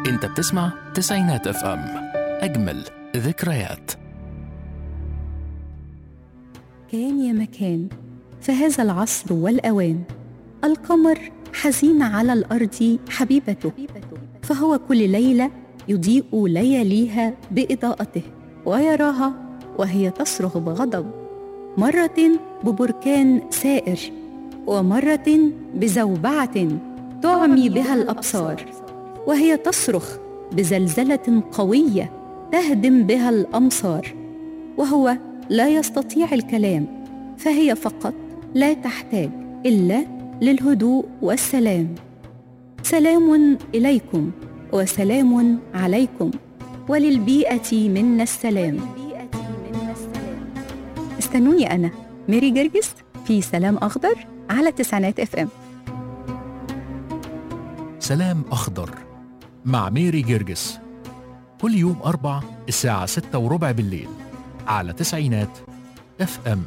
انت بتسمع تسعينات اف ام اجمل ذكريات كان يا مكان في هذا العصر والأوان القمر حزين على الأرض حبيبته فهو كل ليلة يضيء لياليها بإضاءته ويراها وهي تصرخ بغضب مرة ببركان سائر ومرة بزوبعة تعمي بها الأبصار وهي تصرخ بزلزلة قوية تهدم بها الأمصار وهو لا يستطيع الكلام فهي فقط لا تحتاج الا للهدوء والسلام سلام اليكم وسلام عليكم وللبيئه منا السلام استنوني انا ميري جرجس في سلام اخضر على تسعينات اف ام سلام أخضر مع ميري جرجس كل يوم أربع الساعة ستة وربع بالليل على تسعينات اف ام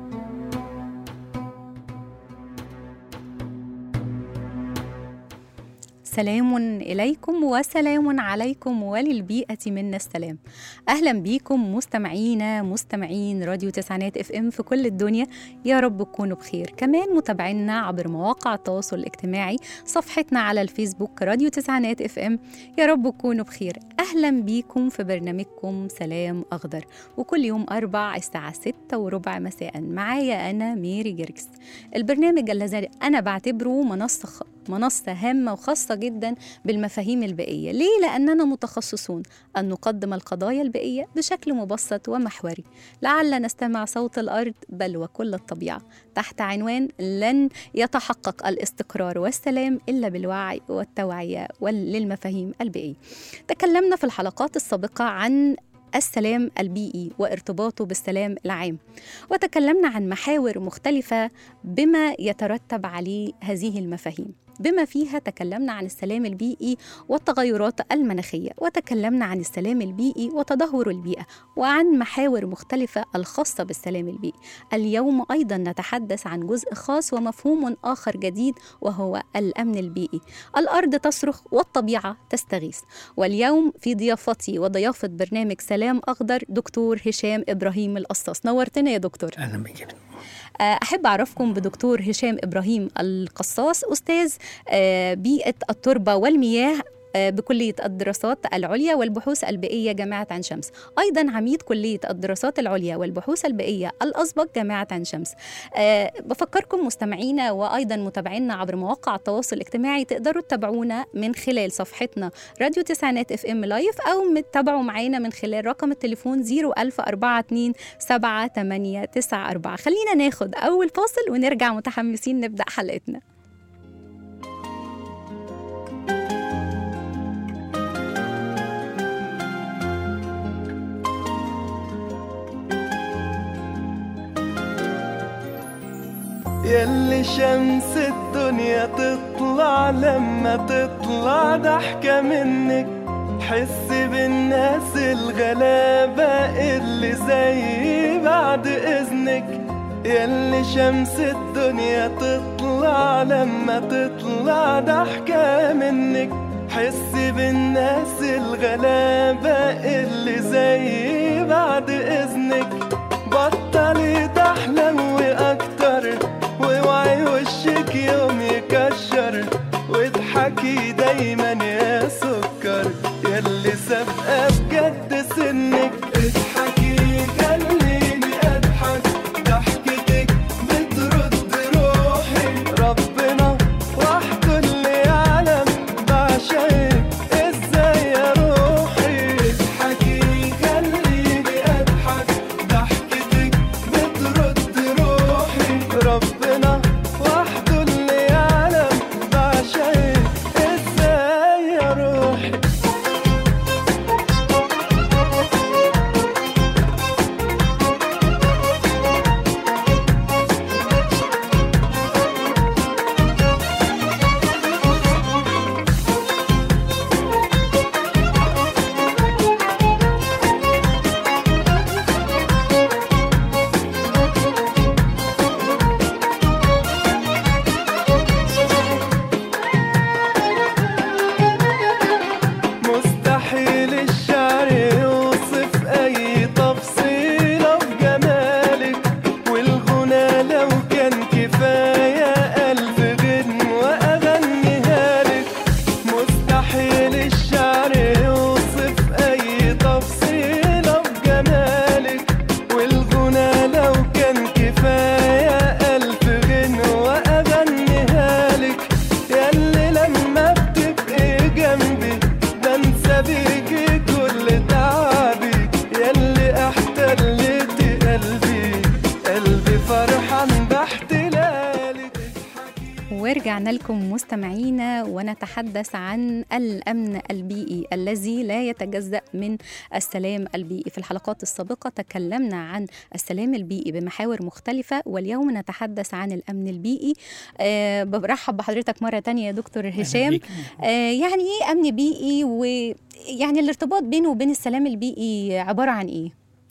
سلام إليكم وسلام عليكم وللبيئة منا السلام أهلا بيكم مستمعينا مستمعين راديو تسعينات اف ام في كل الدنيا يا رب تكونوا بخير كمان متابعينا عبر مواقع التواصل الاجتماعي صفحتنا على الفيسبوك راديو تسعينات اف ام يا رب تكونوا بخير أهلا بيكم في برنامجكم سلام أخضر وكل يوم أربع الساعة ستة وربع مساء معايا أنا ميري جرجس البرنامج الذي أنا بعتبره منصة خ... منصة هامة وخاصة جدا بالمفاهيم البيئية ليه؟ لأننا متخصصون أن نقدم القضايا البيئية بشكل مبسط ومحوري لعل نستمع صوت الأرض بل وكل الطبيعة تحت عنوان لن يتحقق الاستقرار والسلام إلا بالوعي والتوعية للمفاهيم البيئية تكلمنا في الحلقات السابقة عن السلام البيئي وارتباطه بالسلام العام وتكلمنا عن محاور مختلفة بما يترتب عليه هذه المفاهيم بما فيها تكلمنا عن السلام البيئي والتغيرات المناخية وتكلمنا عن السلام البيئي وتدهور البيئة وعن محاور مختلفة الخاصة بالسلام البيئي اليوم أيضا نتحدث عن جزء خاص ومفهوم آخر جديد وهو الأمن البيئي الأرض تصرخ والطبيعة تستغيث واليوم في ضيافتي وضيافة برنامج سلام أخضر دكتور هشام إبراهيم القصاص نورتنا يا دكتور اهلا بك أحب أعرفكم بدكتور هشام إبراهيم القصاص أستاذ بيئة التربة والمياه بكلية الدراسات العليا والبحوث البيئية جامعة عين شمس أيضا عميد كلية الدراسات العليا والبحوث البيئية الأسبق جامعة عين شمس أه بفكركم مستمعينا وأيضا متابعينا عبر مواقع التواصل الاجتماعي تقدروا تتابعونا من خلال صفحتنا راديو تسعينات اف ام لايف أو تتابعوا معانا من خلال رقم التليفون 01042 7894 خلينا ناخد أول فاصل ونرجع متحمسين نبدأ حلقتنا ياللي شمس الدنيا تطلع لما تطلع ضحكة منك حس بالناس الغلابة اللي زي بعد إذنك ياللي شمس الدنيا تطلع لما تطلع ضحكة منك حس بالناس الغلابة اللي زي بعد إذنك بطلي تحلوي أكتر واوعي وشك يوم يكشر واضحكي دايما يا سكر ياللي سابقة بجد سنك اضحكي خليني اضحك ضحكتك بترد روحي ربنا وحده اللي يعلم بعشقك ازاي يا روحي اضحكي خليني اضحك ضحكتك بترد روحي ربنا وحده اللي يعلم بعشقك ازاي ورجعنا لكم مستمعينا ونتحدث عن الأمن البيئي الذي لا يتجزأ من السلام البيئي في الحلقات السابقة تكلمنا عن السلام البيئي بمحاور مختلفة واليوم نتحدث عن الأمن البيئي أه برحب بحضرتك مرة تانية يا دكتور هشام أه يعني إيه أمن بيئي ويعني الارتباط بينه وبين السلام البيئي عبارة عن إيه؟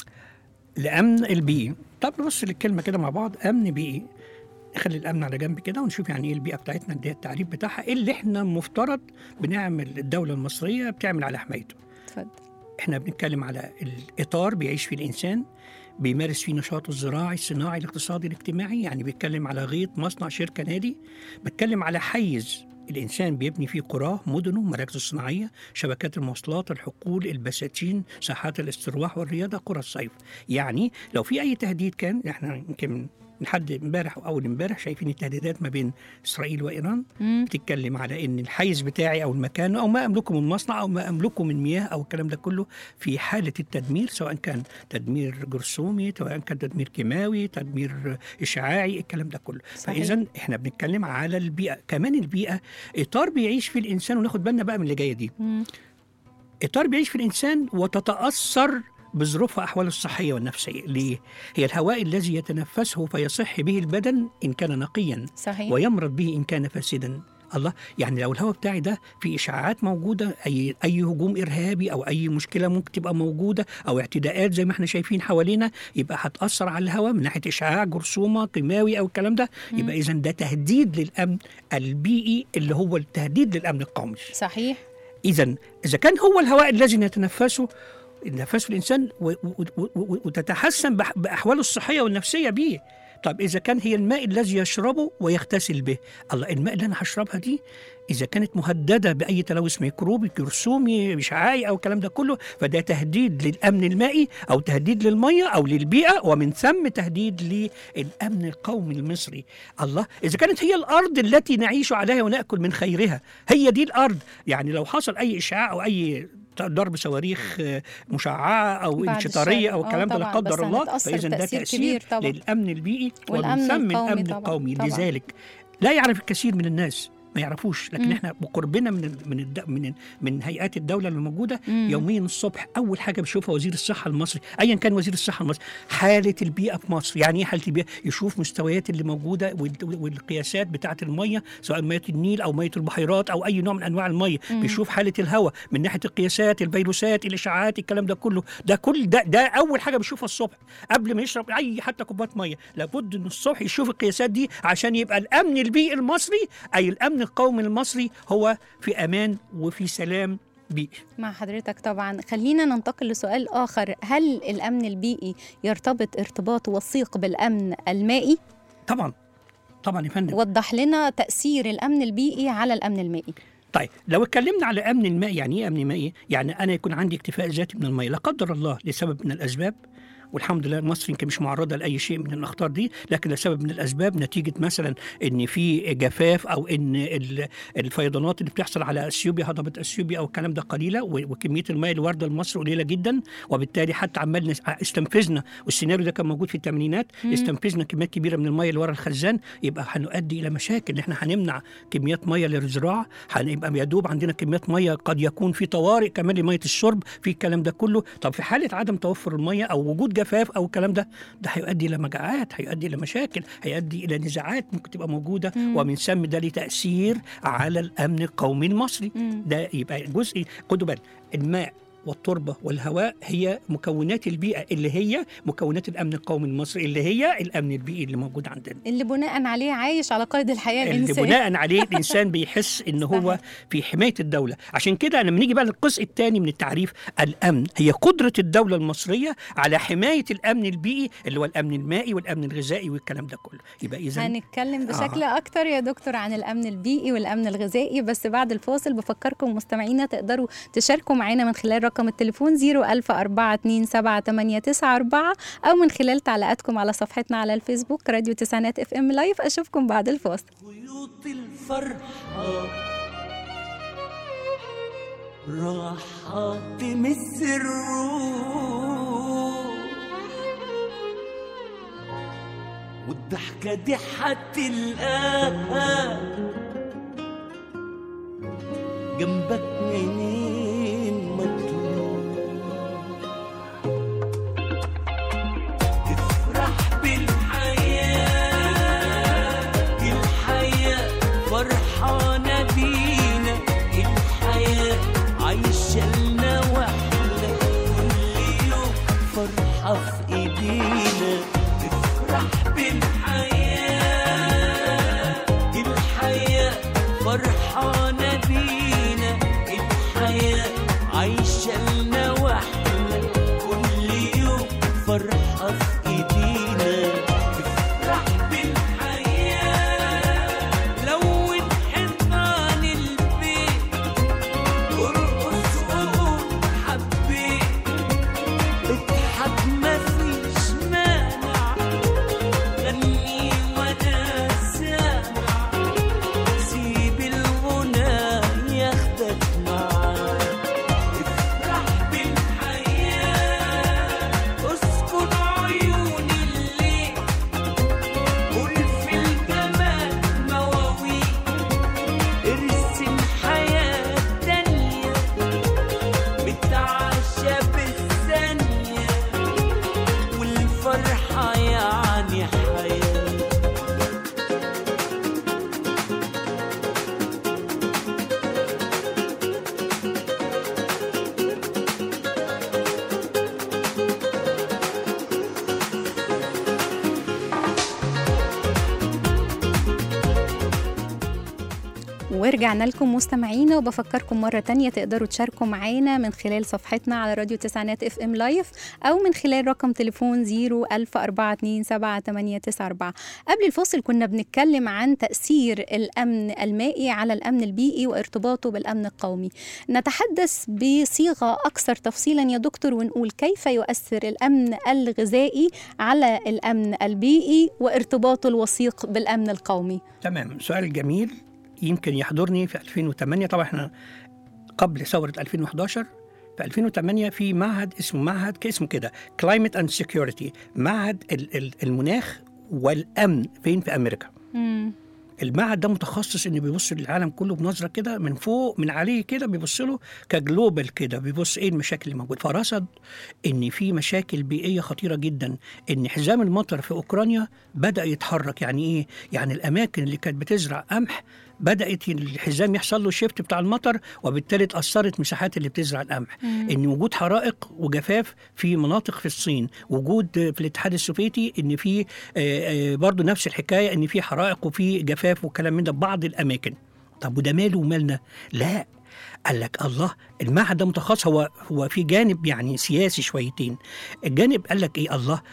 الامن البيئي طب نبص للكلمه كده مع بعض امن بيئي نخلي الامن على جنب كده ونشوف يعني ايه البيئه بتاعتنا اللي هي التعريف بتاعها ايه اللي احنا مفترض بنعمل الدوله المصريه بتعمل على حمايته اتفضل احنا بنتكلم على الاطار بيعيش فيه الانسان بيمارس فيه نشاطه الزراعي الصناعي الاقتصادي الاجتماعي يعني بيتكلم على غيط مصنع شركه نادي بتكلم على حيز الإنسان بيبني فيه قراه مدنه مراكزه الصناعية شبكات المواصلات الحقول البساتين ساحات الاسترواح والرياضة قرى الصيف يعني لو في أي تهديد كان احنا يمكن لحد امبارح او اول امبارح شايفين التهديدات ما بين اسرائيل وايران مم. بتتكلم على ان الحيز بتاعي او المكان او ما املكه من مصنع او ما املكه من مياه او الكلام ده كله في حاله التدمير سواء كان تدمير جرثومي سواء كان تدمير كيماوي تدمير اشعاعي الكلام ده كله صحيح. فاذا احنا بنتكلم على البيئه كمان البيئه اطار بيعيش فيه الانسان وناخد بالنا بقى من اللي جايه دي مم. اطار بيعيش في الانسان وتتاثر بظروفها احواله الصحيه والنفسيه ليه هي الهواء الذي يتنفسه فيصح به البدن ان كان نقيا صحيح ويمرض به ان كان فاسدا الله يعني لو الهواء بتاعي ده في اشاعات موجوده اي اي هجوم ارهابي او اي مشكله ممكن تبقى موجوده او اعتداءات زي ما احنا شايفين حوالينا يبقى هتاثر على الهواء من ناحيه اشعاع جرثومه كيماوي او الكلام ده يبقى اذا ده تهديد للامن البيئي اللي هو التهديد للامن القومي صحيح إذا إذا كان هو الهواء الذي نتنفسه نفسه الإنسان و- و- و- و- وتتحسن بأح- بأحواله الصحية والنفسية به طب إذا كان هي الماء الذي يشربه ويغتسل به الله الماء اللي أنا هشربها دي إذا كانت مهددة بأي تلوث ميكروبي جرثومي إشعاعي أو الكلام ده كله فده تهديد للأمن المائي أو تهديد للمية أو للبيئة ومن ثم تهديد للأمن القومي المصري الله إذا كانت هي الأرض التي نعيش عليها ونأكل من خيرها هي دي الأرض يعني لو حصل أي إشعاع أو أي ضرب صواريخ آه، مشععة أو بعد انشطارية الشر. أو آه الكلام ده لا طبعاً، بس قدر الله هنتأثر فإذا ده تأثير تأثير كبير طبعاً. للأمن البيئي والأمن ومن ثم القومي الأمن طبعاً، القومي طبعاً. لذلك لا يعرف الكثير من الناس ما يعرفوش لكن مم. احنا بقربنا من ال- من الد... من من هيئات الدوله اللي موجوده مم. يوميا الصبح اول حاجه بيشوفها وزير الصحه المصري ايا كان وزير الصحه المصري حاله البيئه في مصر يعني ايه حاله البيئه يشوف مستويات اللي موجوده وال- والقياسات بتاعه الميه سواء ميه النيل او ميه البحيرات او اي نوع من انواع الميه مم. بيشوف حاله الهواء من ناحيه القياسات الفيروسات الاشعاعات الكلام ده كله ده كل ده ده اول حاجه بيشوفها الصبح قبل ما يشرب اي حتى كوبايه ميه لابد انه الصبح يشوف القياسات دي عشان يبقى الامن البيئي المصري اي الامن القومي المصري هو في امان وفي سلام بيئي مع حضرتك طبعا خلينا ننتقل لسؤال آخر هل الأمن البيئي يرتبط ارتباط وثيق بالأمن المائي؟ طبعا طبعا يا فندم وضح لنا تأثير الأمن البيئي على الأمن المائي طيب لو اتكلمنا على امن الماء يعني ايه امن مائي؟ يعني انا يكون عندي اكتفاء ذاتي من الماء لا قدر الله لسبب من الاسباب والحمد لله مصر يمكن مش معرضه لاي شيء من الاخطار دي لكن لسبب من الاسباب نتيجه مثلا ان في جفاف او ان ال- الفيضانات اللي بتحصل على اثيوبيا هضبه اثيوبيا او الكلام ده قليله و- وكميه الماء اللي وارده لمصر قليله جدا وبالتالي حتى عمال نس- استنفذنا والسيناريو ده كان موجود في الثمانينات مم. استنفذنا كميات كبيره من الماء اللي ورا الخزان يبقى هنؤدي الى مشاكل احنا هنمنع كميات ميه للزراعه هنبقى يا دوب عندنا كميات ميه قد يكون في طوارئ كمان لميه الشرب في الكلام ده كله طب في حاله عدم توفر الميه او وجود جفاف او الكلام ده ده هيؤدي الى مجاعات هيؤدي الى مشاكل هيؤدي الى نزاعات ممكن تبقى موجوده مم. ومن ثم ده ليه تاثير على الامن القومي المصري مم. ده يبقى جزء خدوا بالك الماء والتربة والهواء هي مكونات البيئة اللي هي مكونات الأمن القومي المصري اللي هي الأمن البيئي اللي موجود عندنا اللي بناء عليه عايش على قيد الحياة اللي الإنسانية بناء عليه الانسان بيحس ان هو صحيح. في حمايه الدوله عشان كده لما نيجي بقى للجزء الثاني من التعريف الامن هي قدره الدوله المصريه على حمايه الامن البيئي اللي هو الامن المائي والامن الغذائي والكلام ده كله يبقى اذا هنتكلم بشكل آه. أكتر يا دكتور عن الأمن البيئي والأمن الغذائي بس بعد الفاصل بفكركم مستمعينا تقدروا تشاركوا معنا من خلال رقم التليفون 010427894 أو من خلال تعليقاتكم على صفحتنا على الفيسبوك راديو تسعينات اف ام لايف أشوفكم بعد الفاصل خيوط الفرحة راح تمس الروح والضحكة دي هتلقاها جنبك منين مطلوب تفرح بالحياة الحياة فرحانة بينا الحياة عايشة لنا واحنا كل يوم فرحة في ايدينا تفرح بالحياة الحياة فرحانة بينا الحياة عايشة لنا واحنا كل يوم فرحة في ايدينا تفرح بالحياة لون حيطان البيت ارقص وقول حبيت اضحك مفيش مانع غني وانا سامع سيب الغنى ياخدك معاه افرح بالحياة اسكن عيون الليل قول في الجمال مواويل ارسم حياة تانية بتعشى بالثانية والفرحة يعني حياة ورجعنا لكم مستمعينا وبفكركم مرة تانية تقدروا تشاركوا معانا من خلال صفحتنا على راديو تسعينات اف ام لايف أو من خلال رقم تليفون 010427894 قبل الفاصل كنا بنتكلم عن تأثير الأمن المائي على الأمن البيئي وارتباطه بالأمن القومي نتحدث بصيغة أكثر تفصيلا يا دكتور ونقول كيف يؤثر الأمن الغذائي على الأمن البيئي وارتباطه الوثيق بالأمن القومي تمام سؤال جميل يمكن يحضرني في 2008 طبعا احنا قبل ثورة 2011 في 2008 في معهد اسمه معهد كاسمه كده Climate and Security معهد ال- ال- المناخ والأمن فين في أمريكا مم. المعهد ده متخصص انه بيبص للعالم كله بنظره كده من فوق من عليه كده بيبص له كجلوبال كده بيبص ايه المشاكل اللي موجوده فرصد ان في مشاكل بيئيه خطيره جدا ان حزام المطر في اوكرانيا بدا يتحرك يعني ايه يعني الاماكن اللي كانت بتزرع قمح بدات الحزام يحصل له شيفت بتاع المطر وبالتالي اتاثرت مساحات اللي بتزرع القمح ان وجود حرائق وجفاف في مناطق في الصين وجود في الاتحاد السوفيتي ان في آه، آه، برضو نفس الحكايه ان في حرائق وفي جفاف وكلام من ده في بعض الاماكن طب وده ماله ومالنا لا قال لك الله المعهد ده متخصص هو هو في جانب يعني سياسي شويتين الجانب قال لك ايه الله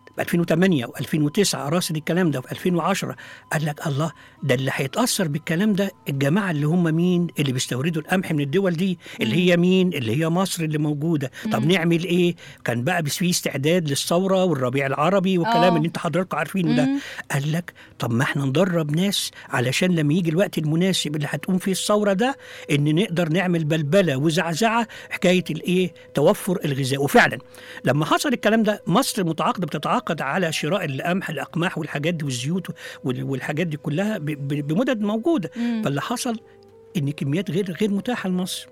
2008 و2009 راصد الكلام ده في 2010 قال لك الله ده اللي هيتاثر بالكلام ده الجماعه اللي هم مين اللي بيستوردوا القمح من الدول دي اللي هي مين اللي هي مصر اللي موجوده طب نعمل ايه كان بقى بس في استعداد للثوره والربيع العربي والكلام آه. اللي انت حضراتكم عارفينه ده مم. قال لك طب ما احنا ندرب ناس علشان لما يجي الوقت المناسب اللي هتقوم فيه الثوره ده ان نقدر نعمل بلبله وزعزعه حكايه الايه توفر الغذاء وفعلا لما حصل الكلام ده مصر متعاقده بتتعاقد على شراء القمح الاقماح والحاجات دي والزيوت وال- والحاجات دي كلها ب- ب- بمدد موجوده مم. فاللي حصل ان كميات غير غير متاحه لمصر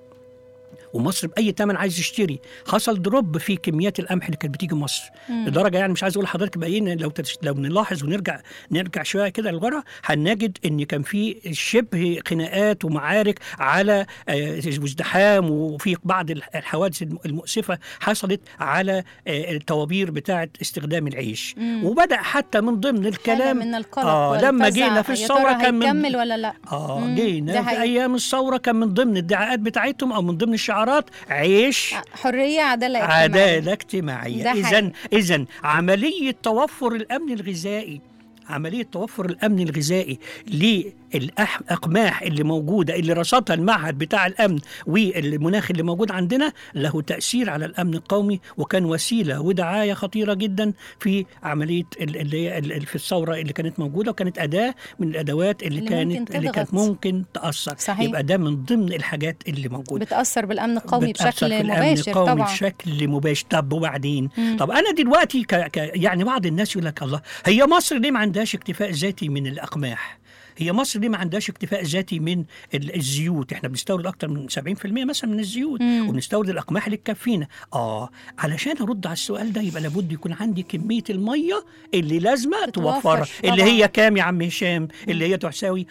ومصر باي ثمن عايز يشتري حصل دروب في كميات القمح اللي كانت بتيجي مصر مم. لدرجه يعني مش عايز اقول لحضرتك باين لو تش... لو نلاحظ ونرجع نرجع شويه كده لورا هنجد ان كان في شبه خناقات ومعارك على آه، ازدحام وفي بعض الح- الحوادث الم- المؤسفه حصلت على آه، الطوابير بتاعه استخدام العيش مم. وبدا حتى من ضمن الكلام حالة من القلق آه لما والفزع. جينا في يا الثوره ترى كان من هيكمل ولا لا اه مم، ده جينا في حقيقي. ايام الثوره كان من ضمن الادعاءات بتاعتهم او من ضمن الشعارات عيش حرية عدالة اجتماعية. عدالة اجتماعية ده إذا حقيقي. إذا عملية توفر الأمن الغذائي عملية توفر الأمن الغذائي للأقماح اللي موجودة اللي رصدها المعهد بتاع الأمن والمناخ اللي موجود عندنا له تأثير على الأمن القومي وكان وسيلة ودعاية خطيرة جدا في عملية ال- اللي هي ال- ال- في الثورة اللي كانت موجودة وكانت أداة من الأدوات اللي, اللي كانت ممكن اللي كانت تضغط. ممكن تأثر صحيح. يبقى ده من ضمن الحاجات اللي موجودة بتأثر بالأمن القومي بتأثر في بشكل الأمن مباشر القومي طبعا بشكل مباشر طب وبعدين مم. طب انا دلوقتي ك... ك... يعني بعض الناس يقول لك الله هي مصر ليه ما عندهاش اكتفاء ذاتي من الاقماح هي مصر دي ما عندهاش اكتفاء ذاتي من ال- الزيوت احنا بنستورد اكتر من 70% مثلا من الزيوت مم. وبنستورد الاقماح اللي تكفينا اه علشان ارد على السؤال ده يبقى لابد يكون عندي كميه الميه اللي لازمه تتوفر توفرها اللي طبعاً. هي كام يا عم هشام اللي هي تساوي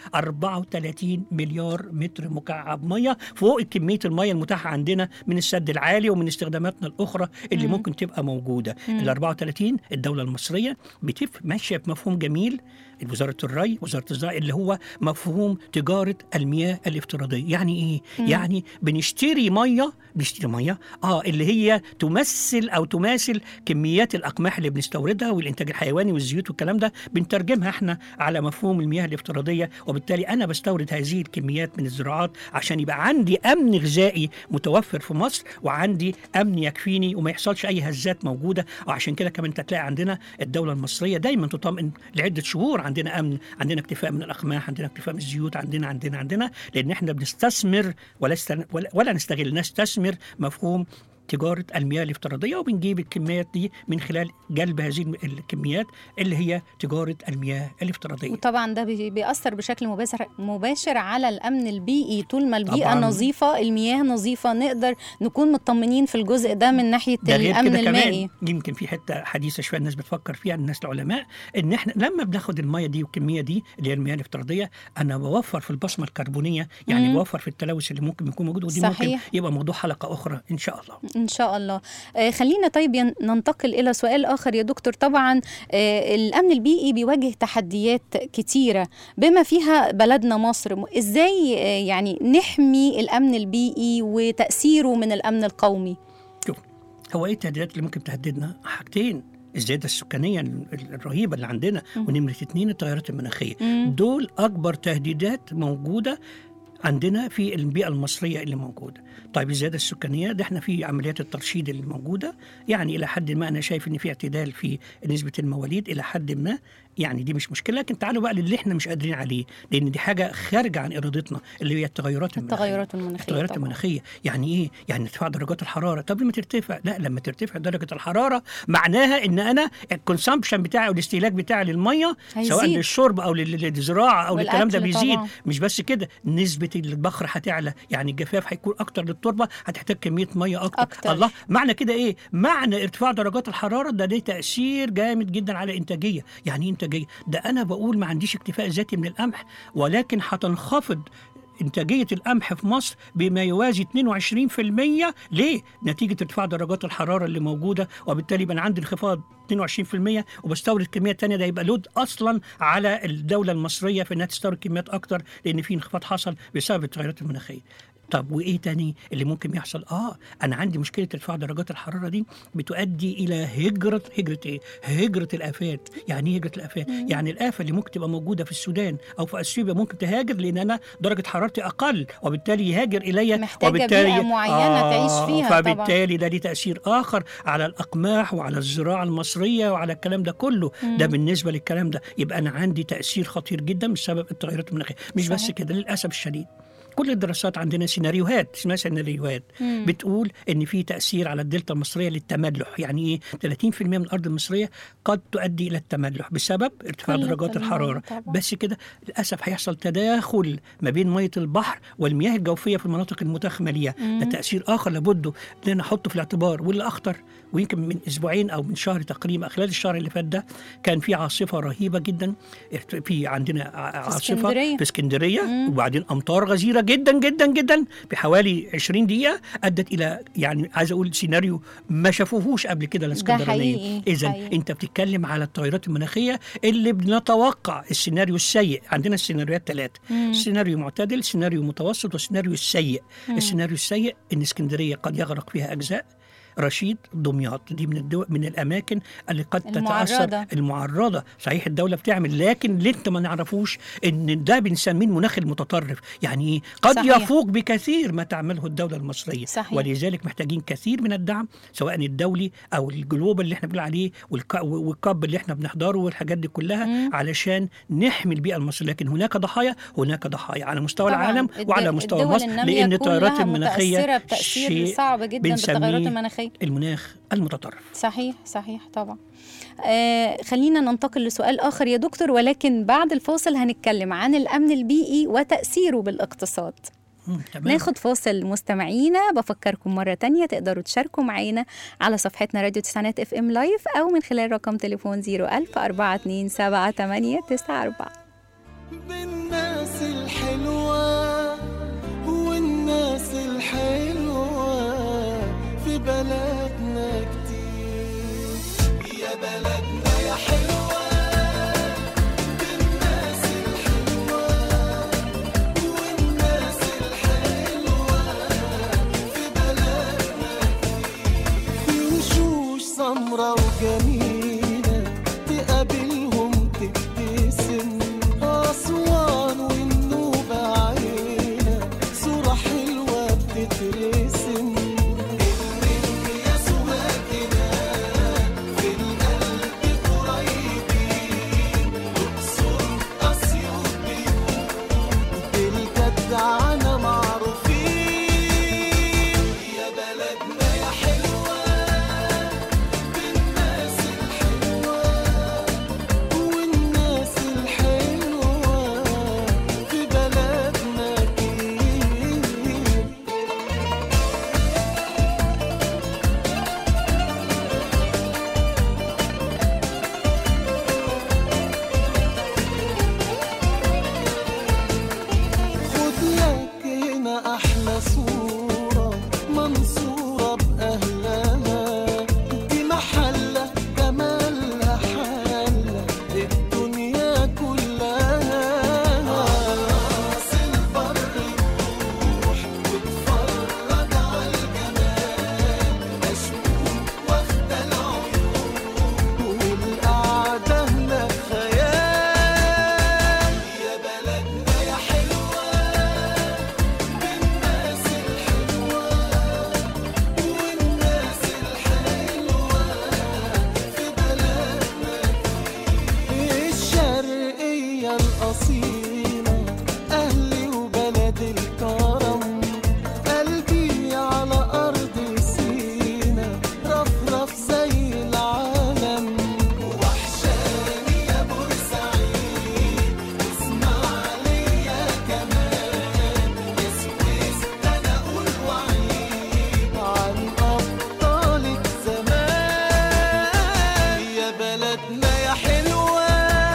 34 مليار متر مكعب ميه فوق كميه الميه المتاحه عندنا من السد العالي ومن استخداماتنا الاخرى اللي مم. ممكن تبقى موجوده مم. ال 34 الدوله المصريه بتف ماشيه بمفهوم جميل وزاره الري وزاره الزراعه اللي هو مفهوم تجاره المياه الافتراضيه يعني ايه مم. يعني بنشتري ميه بنشتري ميه اه اللي هي تمثل او تماثل كميات الاقماح اللي بنستوردها والانتاج الحيواني والزيوت والكلام ده بنترجمها احنا على مفهوم المياه الافتراضيه وبالتالي انا بستورد هذه الكميات من الزراعات عشان يبقى عندي امن غذائي متوفر في مصر وعندي امن يكفيني وما يحصلش اي هزات موجوده وعشان كده كمان تلاقي عندنا الدوله المصريه دايما تطمئن لعده شهور عندنا امن عندنا اكتفاء من الاقماح عندنا اكتفاء من الزيوت عندنا عندنا عندنا لان احنا بنستثمر ولا است... ولا, ولا نستغل نستثمر مفهوم تجارة المياه الافتراضية وبنجيب الكميات دي من خلال جلب هذه الم- الكميات اللي هي تجارة المياه الافتراضية وطبعا ده بي- بيأثر بشكل مباشر مباشر على الأمن البيئي طول ما البيئة طبعاً. نظيفة المياه نظيفة نقدر نكون مطمنين في الجزء ده من ناحية ده غير الأمن كده المائي كمان يمكن في حته حديثه شويه الناس بتفكر فيها الناس العلماء ان احنا لما بناخد الميه دي والكميه دي اللي هي المياه الافتراضيه انا بوفر في البصمه الكربونيه يعني مم. بوفر في التلوث اللي ممكن يكون موجود ودي صحيح. ممكن يبقى موضوع حلقه اخرى ان شاء الله إن شاء الله آه خلينا طيب ين- ننتقل إلى سؤال آخر يا دكتور طبعا آه الأمن البيئي بيواجه تحديات كتيرة بما فيها بلدنا مصر م- إزاي آه يعني نحمي الأمن البيئي وتأثيره من الأمن القومي شوف هو ايه التهديدات اللي ممكن تهددنا؟ حاجتين الزياده السكانيه ال- ال- الرهيبه اللي عندنا مم. ونمره اتنين التغيرات المناخيه مم. دول اكبر تهديدات موجوده عندنا في البيئه المصريه اللي موجوده طيب الزياده السكانيه ده احنا في عمليات الترشيد اللي موجوده يعني الى حد ما انا شايف ان في اعتدال في نسبه المواليد الى حد ما يعني دي مش مشكله لكن تعالوا بقى للي احنا مش قادرين عليه لان دي حاجه خارجه عن ارادتنا اللي هي التغيرات المناخيه التغيرات المناخية التغيرات طبعاً. المناخيه يعني ايه يعني ارتفاع درجات الحراره طب لما ترتفع لا لما ترتفع درجه الحراره معناها ان انا الكونسامبشن بتاعي والاستهلاك بتاعي للميه سواء هيزيد. للشرب او لل- للزراعه او للكلام ده والأكل بيزيد طبعاً. مش بس كده نسبه البخر هتعلى يعني الجفاف هيكون اكتر للتربه هتحتاج كميه ميه اكتر, أكتر. الله معنى كده ايه معنى ارتفاع درجات الحراره ده ليه تاثير جامد جدا على الانتاجيه يعني ايه انتاجيه ده انا بقول ما عنديش اكتفاء ذاتي من القمح ولكن هتنخفض إنتاجية القمح في مصر بما يوازي 22% ليه؟ نتيجة ارتفاع درجات الحرارة اللي موجودة وبالتالي يبقى أنا عندي انخفاض 22% وبستورد كميات تانية ده يبقى لود أصلا على الدولة المصرية في إنها تستورد كميات أكتر لأن في انخفاض حصل بسبب التغيرات المناخية. طب وايه تاني اللي ممكن يحصل؟ اه انا عندي مشكله ارتفاع درجات الحراره دي بتؤدي الى هجره هجره ايه؟ هجره الافات، يعني ايه هجره الافات؟ يعني الافه اللي ممكن تبقى موجوده في السودان او في اثيوبيا ممكن تهاجر لان انا درجه حرارتي اقل وبالتالي يهاجر الي محتاجة وبالتالي بيئة معينة تعيش فيها طبعاً. فبالتالي ده ليه تاثير اخر على الاقماح وعلى الزراعه المصريه وعلى الكلام ده كله ده بالنسبه للكلام ده يبقى انا عندي تاثير خطير جدا بسبب التغيرات المناخيه مش بس صحيح. كده للاسف الشديد كل الدراسات عندنا سيناريوهات اسمها سيناريوهات مم. بتقول ان في تاثير على الدلتا المصريه للتملح يعني ايه 30% من الارض المصريه قد تؤدي الى التملح بسبب ارتفاع قلة درجات المياه الحراره طبعاً. بس كده للاسف هيحصل تداخل ما بين ميه البحر والمياه الجوفيه في المناطق المتاخمه ليها ده تاثير اخر لابد ان انا احطه في الاعتبار واللي اخطر ويمكن من اسبوعين او من شهر تقريبا خلال الشهر اللي فات ده كان في عاصفه رهيبه جدا في عندنا ع- عاصفه اسكندرية. في اسكندريه مم. وبعدين امطار غزيره جدا جدا جدا في حوالي 20 دقيقه ادت الى يعني عايز اقول سيناريو ما شافوهوش قبل كده الاسكندرانيه حقيقي، اذا حقيقي. انت بتتكلم على التغيرات المناخيه اللي بنتوقع السيناريو السيء عندنا السيناريوهات ثلاثه مم. سيناريو معتدل سيناريو متوسط وسيناريو السيء السيناريو السيء ان اسكندريه قد يغرق فيها اجزاء رشيد دمياط دي من الدول من الاماكن اللي قد المعرضة. تتاثر المعرضه صحيح الدوله بتعمل لكن اللي انت ما نعرفوش ان ده بنسميه المناخ المتطرف يعني ايه قد صحيح. يفوق بكثير ما تعمله الدوله المصريه صحيح. ولذلك محتاجين كثير من الدعم سواء الدولي او الجلوبال اللي احنا بنقول عليه والك- والكاب اللي احنا بنحضره والحاجات دي كلها مم. علشان نحمي البيئه المصريه لكن هناك ضحايا هناك ضحايا على مستوى طبعاً. العالم الد- وعلى مستوى الدول مصر النامية لان التغيرات كلها المناخيه متأثرة بتأثير شيء صعب جدا بالتغيرات بنسميه- المناخية صحيح المناخ المتطرف صحيح صحيح طبعا آه خلينا ننتقل لسؤال آخر يا دكتور ولكن بعد الفاصل هنتكلم عن الأمن البيئي وتأثيره بالاقتصاد مم، تمام ناخد فاصل مستمعينا بفكركم مرة تانية تقدروا تشاركوا معانا على صفحتنا راديو تسعينات اف ام لايف أو من خلال رقم تليفون 01000 427 بالناس الحلوة والناس الحلوة في بلدنا كتير يا بلدنا يا حلوة بالناس الحلوة والناس الحلوة في بلدنا كتير في وشوش سمرة وجميلة تقابلهم تبتسم أسوان والنوبة عينة صورة حلوة بتترسم الرمل يا سواكنا في القلب قريبين أقصر أسيوط بيوت بالجدعنة معروفين يا بلدنا يا حلوة بالناس الحلوة والناس الحلوة في بلدنا كتير خد لك هنا احلى صورة منصورة باهلها دي محلة جمالها حالة الدنيا كلها راس البر روح واتفرج على الجمال مشموم واخدة العيون والقعدة هناك خيال يا بلدنا يا حلوة بالناس الحلوة والناس الحلوة في بلدنا الشرقية الأصيلة أهلي وبلد الكرم قلبي على أرض سينا رفرف زي العالم وحشاني يا بورسعيد اسماعيلية كمان يا سويس ده أنا أقول وعيد عن أبطالك زمان يا بلدنا يا حلوة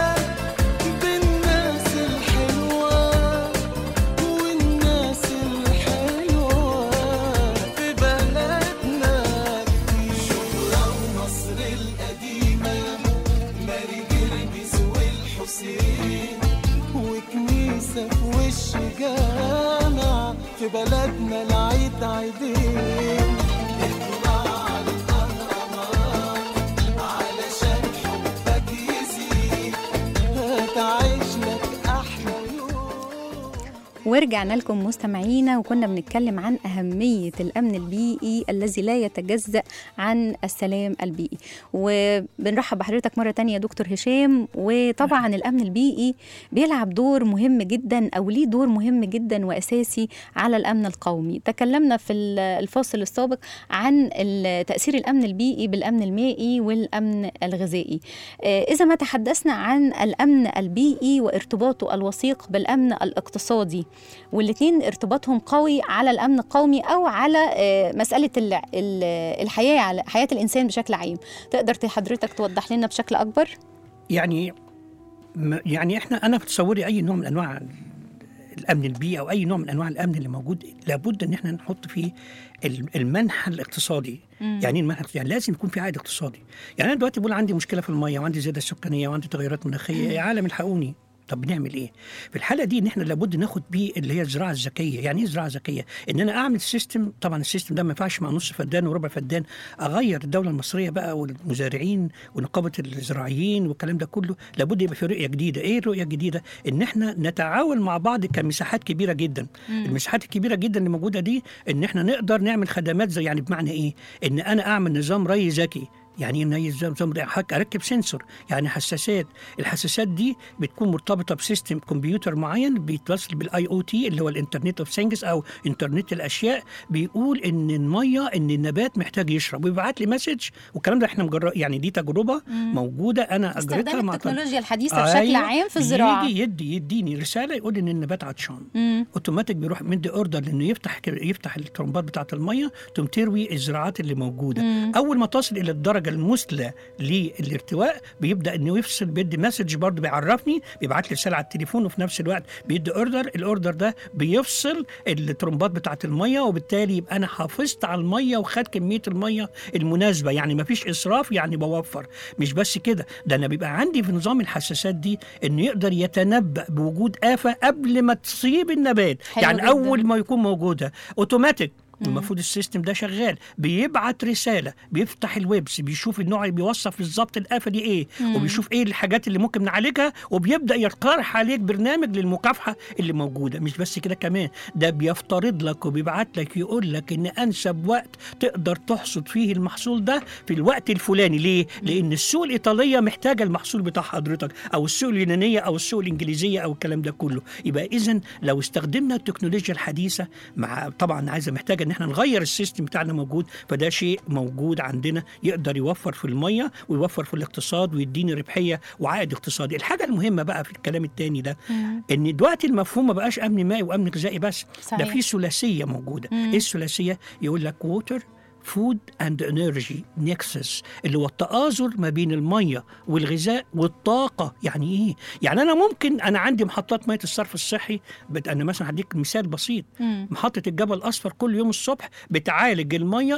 بالناس الحلوة والناس الحلوة في بلدنا كتير شبرا ومصر القديمة ماري جرجس والحسين وكنيسة في وش جامع في بلدنا العيد عيدين اطلع على الأهرامات علشان حبك يزيد هتعيش لك أحلى يوم ورجعنا لكم مستمعينا وكنا بنتكلم عن أهمية الأمن البيئي الذي لا يتجزأ عن السلام البيئي وبنرحب بحضرتك مرة تانية يا دكتور هشام وطبعا الأمن البيئي بيلعب دور مهم جدا أو ليه دور مهم جدا وأساسي على الأمن القومي تكلمنا في الفاصل السابق عن ال- تأثير الأمن البيئي بالأمن المائي والأمن الغذائي آه، إذا ما تحدثنا عن الأمن البيئي وارتباطه الوثيق بالأمن الاقتصادي والاثنين ارتباطهم قوي على الامن القومي او على آه، مساله ال- ال- الحياه على حياه الانسان بشكل عام تقدر ت- حضرتك توضح لنا بشكل اكبر يعني م- يعني احنا انا في تصوري اي نوع من انواع الامن البيئي او اي نوع من انواع الامن اللي موجود لابد ان احنا نحط فيه ال- المنحى الاقتصادي مم. يعني ايه المنحى الاقتصادي؟ يعني لازم يكون في عائد اقتصادي يعني انا دلوقتي بقول عندي مشكله في الميه وعندي زياده سكانيه وعندي تغيرات مناخيه يا عالم الحقوني طب بنعمل ايه؟ في الحاله دي ان احنا لابد ناخد بيه اللي هي الزراعه الذكيه، يعني ايه الزراعه الذكيه؟ ان انا اعمل سيستم طبعا السيستم ده ما ينفعش مع نص فدان وربع فدان اغير الدوله المصريه بقى والمزارعين ونقابه الزراعيين والكلام ده كله لابد يبقى في رؤيه جديده، ايه الرؤيه الجديده؟ ان احنا نتعاون مع بعض كمساحات كبيره جدا، المساحات الكبيره جدا اللي موجوده دي ان احنا نقدر نعمل خدمات زي يعني بمعنى ايه؟ ان انا اعمل نظام ري ذكي يعني ايه نميز نظام رئوي حضرتك اركب سنسور يعني حساسات الحساسات دي بتكون مرتبطه بسيستم كمبيوتر معين بيتوصل بالاي او تي اللي هو الانترنت اوف ثينجز او انترنت الاشياء بيقول ان الميه ان النبات محتاج يشرب ويبعت لي مسج والكلام ده احنا مجرد يعني دي تجربه موجوده انا اجريتها استخدام مع التكنولوجيا الحديثه بشكل أيوة، عام في الزراعه يجي يدي يديني رساله يقول ان النبات عطشان مم. اوتوماتيك بيروح مدي اوردر لانه يفتح يفتح الترمبات بتاعه الميه تقوم تروي الزراعات اللي موجوده مم. اول ما تصل الى الدرجه المثلى للارتواء بيبدا انه يفصل بيدي مسج برضه بيعرفني بيبعت لي رساله على التليفون وفي نفس الوقت بيدي اوردر الاوردر ده بيفصل الترمبات بتاعه الميه وبالتالي يبقى انا حافظت على الميه وخد كميه الميه المناسبه يعني ما فيش اسراف يعني بوفر مش بس كده ده انا بيبقى عندي في نظام الحساسات دي انه يقدر يتنبأ بوجود آفة قبل ما تصيب النبات حلو يعني جداً. اول ما يكون موجوده اوتوماتيك المفروض السيستم ده شغال بيبعت رساله بيفتح الويبس بيشوف النوع اللي بيوصف بالظبط الافه دي ايه وبيشوف ايه الحاجات اللي ممكن نعالجها وبيبدا يقترح عليك برنامج للمكافحه اللي موجوده مش بس كده كمان ده بيفترض لك وبيبعت لك يقول لك ان انسب وقت تقدر تحصد فيه المحصول ده في الوقت الفلاني ليه لان السوق الايطاليه محتاجه المحصول بتاع حضرتك او السوق اليونانيه او السوق الانجليزيه او الكلام ده كله يبقى اذا لو استخدمنا التكنولوجيا الحديثه مع طبعا عايزه محتاجه ان احنا نغير السيستم بتاعنا موجود فده شيء موجود عندنا يقدر يوفر في الميه ويوفر في الاقتصاد ويديني ربحيه وعائد اقتصادي الحاجه المهمه بقى في الكلام التاني ده ان دلوقتي المفهوم ما بقاش امن مائي وامن غذائي بس ده صحيح. في ثلاثيه موجوده ايه الثلاثيه يقول لك ووتر فود اند انرجي نكسس اللي هو التآزر ما بين الميه والغذاء والطاقه يعني ايه يعني انا ممكن انا عندي محطات ميه الصرف الصحي بت... انا مثلا هديك مثال بسيط مم. محطه الجبل الاصفر كل يوم الصبح بتعالج الميه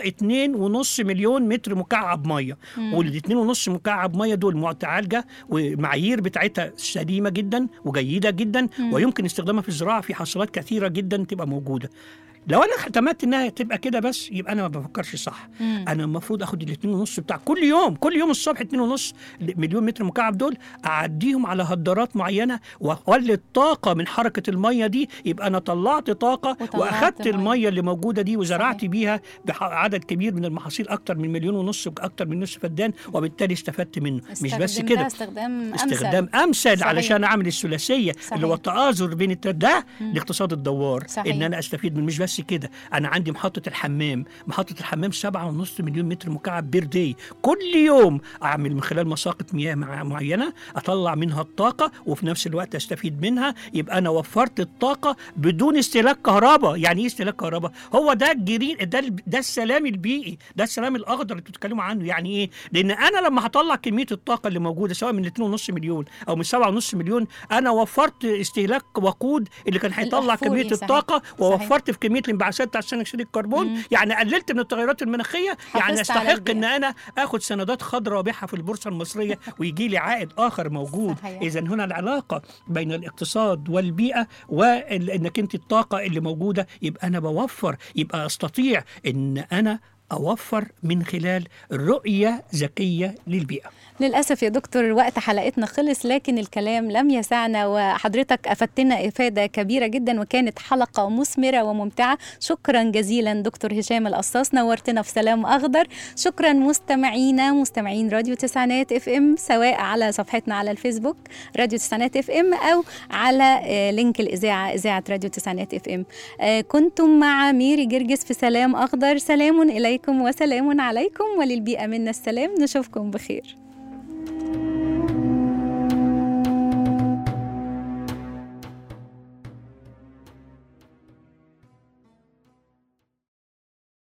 2.5 مليون متر مكعب ميه وال 2.5 مكعب ميه دول متعالجه والمعايير بتاعتها سليمه جدا وجيده جدا ويمكن استخدامها في الزراعه في حصلات كثيره جدا تبقى موجوده لو انا اعتمدت انها تبقى كده بس يبقى انا ما بفكرش صح مم. انا المفروض اخد الاثنين ونص بتاع كل يوم كل يوم الصبح اتنين ونص مليون متر مكعب دول اعديهم على هدارات معينه واولد طاقه من حركه الميه دي يبقى انا طلعت طاقه وطلعت واخدت مية. الميه اللي موجوده دي وزرعت صحيح. بيها بعدد كبير من المحاصيل اكتر من مليون ونص اكتر من نص فدان وبالتالي استفدت منه مش بس استخدمتها كده استخدام أمثل. استخدام امثل صحيح. علشان اعمل الثلاثيه صحيح. اللي هو التآزر بين الت- ده الاقتصاد الدوار صحيح. ان انا استفيد من مش بس كده انا عندي محطه الحمام محطه الحمام سبعة ونص مليون متر مكعب بير داي كل يوم اعمل من خلال مساقط مياه مع- معينه اطلع منها الطاقه وفي نفس الوقت استفيد منها يبقى انا وفرت الطاقه بدون استهلاك كهرباء يعني ايه استهلاك كهرباء هو ده الجرين ده ال- ده السلام البيئي ده السلام الاخضر اللي بتتكلموا عنه يعني ايه لان انا لما هطلع كميه الطاقه اللي موجوده سواء من 2.5 مليون او من 7.5 مليون انا وفرت استهلاك وقود اللي كان هيطلع الأحفوري، كميه صحيح. الطاقه صحيح. ووفرت في كميه الانبعاثات بتاع ثاني اكسيد الكربون يعني قللت من التغيرات المناخيه يعني حافظت على استحق البيئة. ان انا اخد سندات خضراء وابيعها في البورصه المصريه ويجي لي عائد اخر موجود صحيح. اذا هنا العلاقه بين الاقتصاد والبيئه وانك انت الطاقه اللي موجوده يبقى انا بوفر يبقى استطيع ان انا اوفر من خلال رؤيه ذكيه للبيئه للأسف يا دكتور وقت حلقتنا خلص لكن الكلام لم يسعنا وحضرتك أفدتنا إفادة كبيرة جدا وكانت حلقة مثمرة وممتعة شكرا جزيلا دكتور هشام القصاص نورتنا في سلام أخضر شكرا مستمعينا مستمعين راديو تسعينات اف ام سواء على صفحتنا على الفيسبوك راديو تسعينات اف ام أو على آه، لينك الإذاعة إذاعة راديو تسعينات اف ام آه، كنتم مع ميري جرجس في سلام أخضر سلام إليكم وسلام عليكم وللبيئة منا السلام نشوفكم بخير